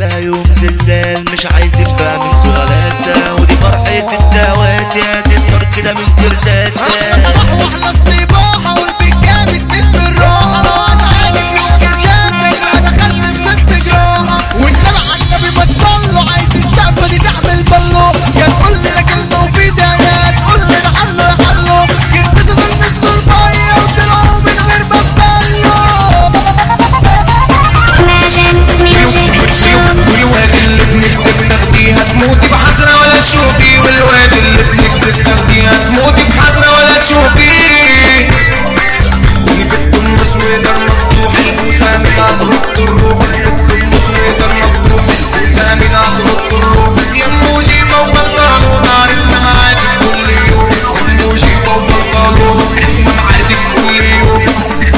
ولا يوم زلزال مش عايزين بقى منكوا غلاسة ودي فرحة الدوات يا تقدر كده من احلى كرداسة صباح واحلى استباحة والبيت جامد مش بالراحة لو انا عارف مش كرداسة انا دخلت شمست جراحة وانت على النبي ما تصلوا عايز السقفة دي تعمل بلو يا تقول لي كلمة وفيدة يا تقول لي ده حلو يا حلو يلبسوا دول نزلوا المية وطلعوا من غير ما Magic music zone. والواد اللي بنفسك تاخديها تموتي بحسرة ولا تشوفي والواد اللي بنفسك تاخديها تموتي بحسرة ولا تشوفي والبت المسودة المفتوح البوسة من عضلة الروح البت المسودة المفتوح البوسة من عضلة الروح يمو جيبة وبنطلون عرفنا معادك كل يوم يمو جيبة وبنطلون احنا معادك كل يوم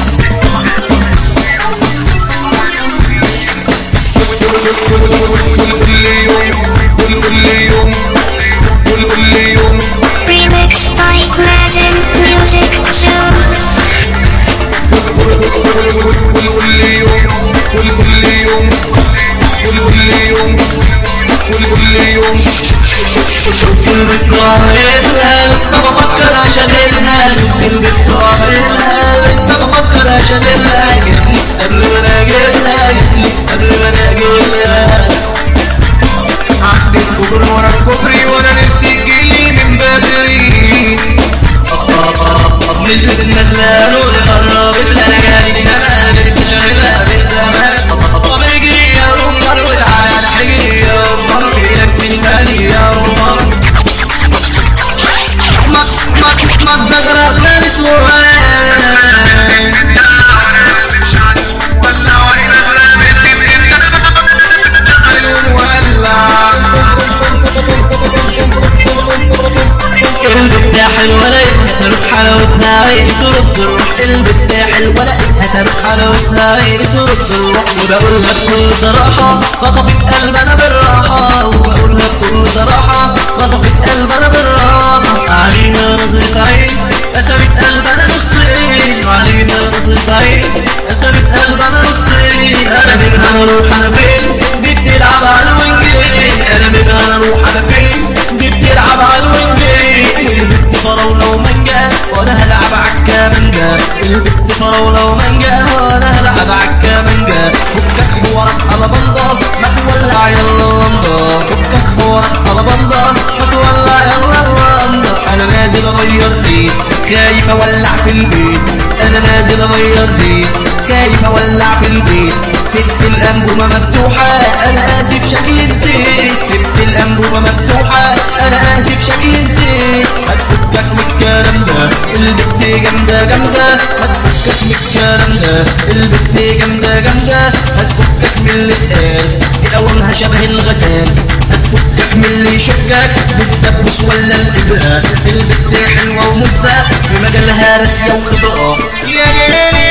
كل يوم كل يوم كل يوم Remix by Magic music zone. كل يوم كل كل يوم كل كل يوم كل كل يوم شوف البت قارنها لسه بفكر اشغلها شوف البت قارنها لسه بفكر اشغلها جتلي قبل ما انا اجيلها جتلي قبل ما انا اجيلها عدي الكبر ورا الكوبري وانا نفسي تجيلي من بدري طب نزلت النزلة نور قربت لنا جاي انا نفسي اشغلها من زمان طب اجري يا رمر وتعالى اجري يا رمر فينك من تاني يا رمر ما ما ما تزغرق من سؤال البت حلوة لقيتها صاروخ حلاوتها عيني ترد الروح البت حلوة لقيتها صاروخ حلاوتها عيني ترد الروح وبقولها بكل صراحة خطفت قلب انا بالراحة وبقولها بكل صراحة خطفت قلب انا بالراحة علينا نظرة عين قسمت قلب انا نصين علينا نظرة عين قسمت قلب انا نصين انا منها اروح انا فين دي بتلعب على الوينجين انا منها اروح انا فين دي بتلعب على الوينجين البت فراولة ومانجا وانا هلعب عالكمانجا البت فراولة ومانجا وانا هلعب عالكمانجا فكك حوارك على بنضة ما تولع يلا اللمضة فكك حوارك على بنضة ما تولع يلا اللمضة انا نازل اغير زيت خايف اولع في البيت انا نازل اغير زيت خايف اولع في البيت سبت الانبوبة مفتوحة انا اسف شكل نسيت سبت الانبوبة مفتوحة انا اسف شكل نسيت هتفكك من الكلام ده البت جامدة جامدة هتفكك من الكلام ده البت جامدة جامدة هتفكك من اللي اتقال تقومها شبه الغزال هتفكك من اللي يشكك بالدبوس ولا الابره البت حلوة ومزة في مجالها راسية وخبرة يا ليلي